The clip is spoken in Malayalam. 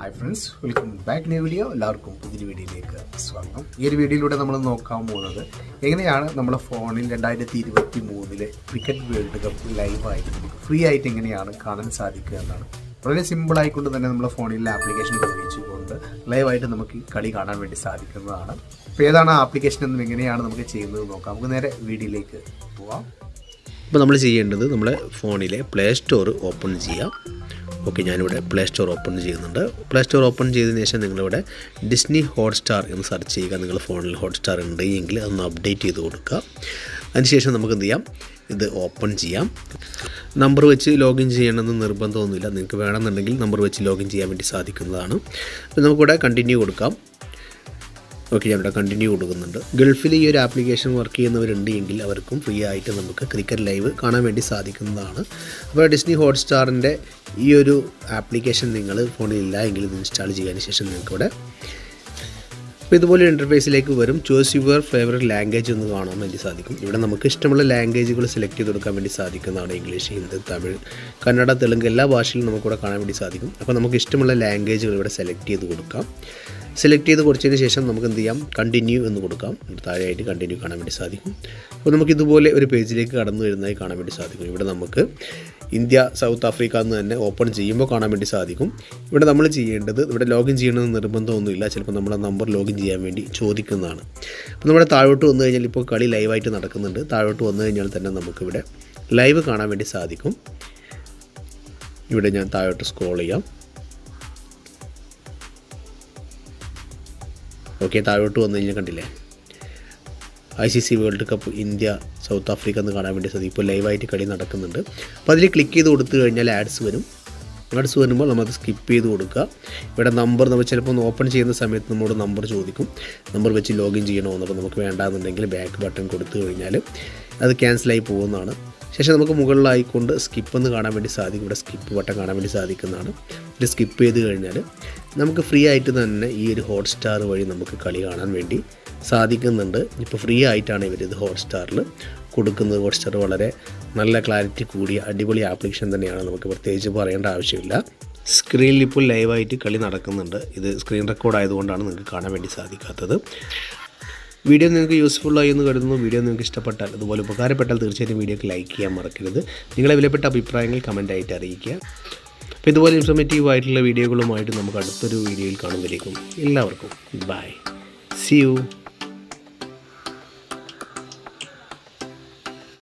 hi friends welcome back new video എല്ലാവർക്കും പുതിയൊരു വീഡിയോയിലേക്ക് സ്വാഗതം ഈ ഒരു വീഡിയോയിലൂടെ നമ്മൾ നോക്കാൻ പോകുന്നത് എങ്ങനെയാണ് നമ്മുടെ ഫോണിൽ രണ്ടായിരത്തി ഇരുപത്തി മൂന്നിലെ ക്രിക്കറ്റ് വേൾഡ് കപ്പ് ലൈവായിട്ട് നമുക്ക് ഫ്രീ ആയിട്ട് എങ്ങനെയാണ് കാണാൻ സാധിക്കുക എന്നാണ് വളരെ സിമ്പിൾ ആയിക്കൊണ്ട് തന്നെ നമ്മുടെ ഫോണിലെ ആപ്ലിക്കേഷൻ ഉപയോഗിച്ചുകൊണ്ട് ലൈവായിട്ട് നമുക്ക് ഈ കളി കാണാൻ വേണ്ടി സാധിക്കുന്നതാണ് അപ്പോൾ ഏതാണ് ആ ആപ്ലിക്കേഷൻ എന്നും എങ്ങനെയാണ് നമുക്ക് ചെയ്യുന്നത് നോക്കാം നമുക്ക് നേരെ വീഡിയോയിലേക്ക് പോവാം അപ്പോൾ നമ്മൾ ചെയ്യേണ്ടത് നമ്മുടെ ഫോണിലെ പ്ലേ സ്റ്റോർ ഓപ്പൺ ചെയ്യാം ഓക്കെ ഞാനിവിടെ പ്ലേ സ്റ്റോർ ഓപ്പൺ ചെയ്യുന്നുണ്ട് പ്ലേ സ്റ്റോർ ഓപ്പൺ ചെയ്തതിന് ശേഷം നിങ്ങളിവിടെ ഡിസ്നി ഹോട്ട്സ്റ്റാർ എന്ന് സെർച്ച് ചെയ്യുക നിങ്ങൾ ഫോണിൽ ഹോട്ട്സ്റ്റാർ ഉണ്ട് എങ്കിൽ അതൊന്ന് അപ്ഡേറ്റ് ചെയ്ത് കൊടുക്കുക അതിനുശേഷം നമുക്ക് എന്ത് ചെയ്യാം ഇത് ഓപ്പൺ ചെയ്യാം നമ്പർ വെച്ച് ലോഗിൻ ചെയ്യണമെന്ന് നിർബന്ധമൊന്നുമില്ല നിങ്ങൾക്ക് വേണമെന്നുണ്ടെങ്കിൽ നമ്പർ വെച്ച് ലോഗിൻ ചെയ്യാൻ വേണ്ടി സാധിക്കുന്നതാണ് അപ്പോൾ നമുക്കിവിടെ കണ്ടിന്യൂ കൊടുക്കാം ഓക്കെ ഞാനിവിടെ കണ്ടിന്യൂ കൊടുക്കുന്നുണ്ട് ഗൾഫിൽ ഈ ഒരു ആപ്ലിക്കേഷൻ വർക്ക് ചെയ്യുന്നവരുണ്ട് എങ്കിൽ അവർക്കും ഫ്രീ ആയിട്ട് നമുക്ക് ക്രിക്കറ്റ് ലൈവ് കാണാൻ വേണ്ടി സാധിക്കുന്നതാണ് അപ്പോൾ ഡിസ്നി ഹോട്ട്സ്റ്റാറിൻ്റെ ഈ ഒരു ആപ്ലിക്കേഷൻ നിങ്ങൾ ഫോണിൽ ഇല്ല എങ്കിൽ ഇത് ഇൻസ്റ്റാൾ ചെയ്തതിന് ശേഷം നിങ്ങൾക്കിവിടെ അപ്പോൾ ഇതുപോലെ ഇൻ്റർഫേസിലേക്ക് വരും ചൂസ് യുവർ ഫേവറേറ്റ് ലാംഗ്വേജ് എന്ന് കാണാൻ വേണ്ടി സാധിക്കും ഇവിടെ നമുക്ക് ഇഷ്ടമുള്ള ലാംഗ്വേജുകൾ സെലക്ട് ചെയ്ത് കൊടുക്കാൻ വേണ്ടി സാധിക്കുന്നതാണ് ഇംഗ്ലീഷ് ഹിന്ദി തമിഴ് കന്നഡ തെലുങ്ക് എല്ലാ ഭാഷയിലും നമുക്കിവിടെ കാണാൻ വേണ്ടി സാധിക്കും അപ്പോൾ നമുക്ക് ഇഷ്ടമുള്ള ലാംഗ്വേജുകൾ ഇവിടെ സെലക്ട് ചെയ്ത് കൊടുക്കാം സെലക്ട് ചെയ്ത് കൊടുത്തതിന് ശേഷം നമുക്ക് എന്ത് ചെയ്യാം കണ്ടിന്യൂ എന്ന് കൊടുക്കാം താഴെയായിട്ട് കണ്ടിന്യൂ കാണാൻ വേണ്ടി സാധിക്കും അപ്പോൾ നമുക്ക് ഇതുപോലെ ഒരു പേജിലേക്ക് കടന്നു വരുന്നതായി കാണാൻ വേണ്ടി സാധിക്കും ഇവിടെ നമുക്ക് ഇന്ത്യ സൗത്ത് ആഫ്രിക്ക എന്ന് തന്നെ ഓപ്പൺ ചെയ്യുമ്പോൾ കാണാൻ വേണ്ടി സാധിക്കും ഇവിടെ നമ്മൾ ചെയ്യേണ്ടത് ഇവിടെ ലോഗിൻ ചെയ്യണമെന്ന് നിർബന്ധമൊന്നുമില്ല ചിലപ്പോൾ നമ്മുടെ നമ്പർ ലോഗിൻ ചെയ്യാൻ വേണ്ടി ചോദിക്കുന്നതാണ് അപ്പോൾ നമ്മുടെ താഴോട്ട് വന്നു കഴിഞ്ഞാൽ ഇപ്പോൾ കളി ലൈവായിട്ട് നടക്കുന്നുണ്ട് താഴോട്ട് വന്നു കഴിഞ്ഞാൽ തന്നെ നമുക്കിവിടെ ലൈവ് കാണാൻ വേണ്ടി സാധിക്കും ഇവിടെ ഞാൻ താഴോട്ട് സ്ക്രോൾ ചെയ്യാം ഓക്കെ താഴോട്ട് വന്നു കഴിഞ്ഞാൽ കണ്ടില്ലേ I C C World Cup India South Africa എന്ന് കാണാൻ വേണ്ടി സാധിക്കും ഇപ്പോൾ ലൈവായിട്ട് കളി നടക്കുന്നുണ്ട് അപ്പോൾ അതിൽ ക്ലിക്ക് ചെയ്ത് കൊടുത്തു കഴിഞ്ഞാൽ ആഡ്സ് വരും ആഡ്സ് വരുമ്പോൾ നമ്മൾ സ്കിപ്പ് ചെയ്ത് കൊടുക്കുക ഇവിടെ നമ്പർ നമ്മൾ ചിലപ്പോൾ ഒന്ന് ഓപ്പൺ ചെയ്യുന്ന സമയത്ത് നമ്മോട് നമ്പർ ചോദിക്കും നമ്പർ വെച്ച് ലോഗിൻ ചെയ്യണമെന്ന് അപ്പോൾ നമുക്ക് വേണ്ടാന്നുണ്ടെങ്കിൽ ബാക്ക് ബട്ടൺ കൊടുത്തു കഴിഞ്ഞാൽ അത് ക്യാൻസലായി പോകുന്നതാണ് ശേഷം നമുക്ക് മുകളിലായിക്കൊണ്ട് സ്കിപ്പ് എന്ന് കാണാൻ വേണ്ടി സാധിക്കും ഇവിടെ സ്കിപ്പ് ബട്ടൺ കാണാൻ വേണ്ടി സാധിക്കുന്നതാണ് ഇത് സ്കിപ്പ് ചെയ്ത് കഴിഞ്ഞാൽ നമുക്ക് ഫ്രീ ആയിട്ട് തന്നെ ഈ ഒരു ഹോട്ട്സ്റ്റാർ വഴി നമുക്ക് കളി കാണാൻ വേണ്ടി സാധിക്കുന്നുണ്ട് ഇപ്പോൾ ഫ്രീ ആയിട്ടാണ് ഇവർ ഇത് ഹോട്ട്സ്റ്റാറിൽ കൊടുക്കുന്നത് ഹോട്ട്സ്റ്റാർ വളരെ നല്ല ക്ലാരിറ്റി കൂടിയ അടിപൊളി ആപ്ലിക്കേഷൻ തന്നെയാണ് നമുക്ക് പ്രത്യേകിച്ച് പറയേണ്ട ആവശ്യമില്ല സ്ക്രീനിൽ ഇപ്പോൾ ലൈവായിട്ട് കളി നടക്കുന്നുണ്ട് ഇത് സ്ക്രീൻ റെക്കോർഡ് ആയതുകൊണ്ടാണ് നിങ്ങൾക്ക് കാണാൻ വേണ്ടി സാധിക്കാത്തത് വീഡിയോ നിങ്ങൾക്ക് യൂസ്ഫുൾ ആയി എന്ന് കരുതുന്നു വീഡിയോ നിങ്ങൾക്ക് ഇഷ്ടപ്പെട്ടാൽ അതുപോലെ ഉപകാരപ്പെട്ടാൽ തീർച്ചയായിട്ടും വീഡിയോക്ക് ലൈക്ക് ചെയ്യാൻ മറക്കരുത് നിങ്ങളെ വിലപ്പെട്ട അഭിപ്രായങ്ങൾ കമൻ്റായിട്ട് അറിയിക്കുക അപ്പോൾ ഇതുപോലെ ഇൻഫോർമേറ്റീവ് ആയിട്ടുള്ള വീഡിയോകളുമായിട്ട് നമുക്ക് അടുത്തൊരു വീഡിയോയിൽ കാണുമ്പോഴേക്കും എല്ലാവർക്കും ബൈ സി യു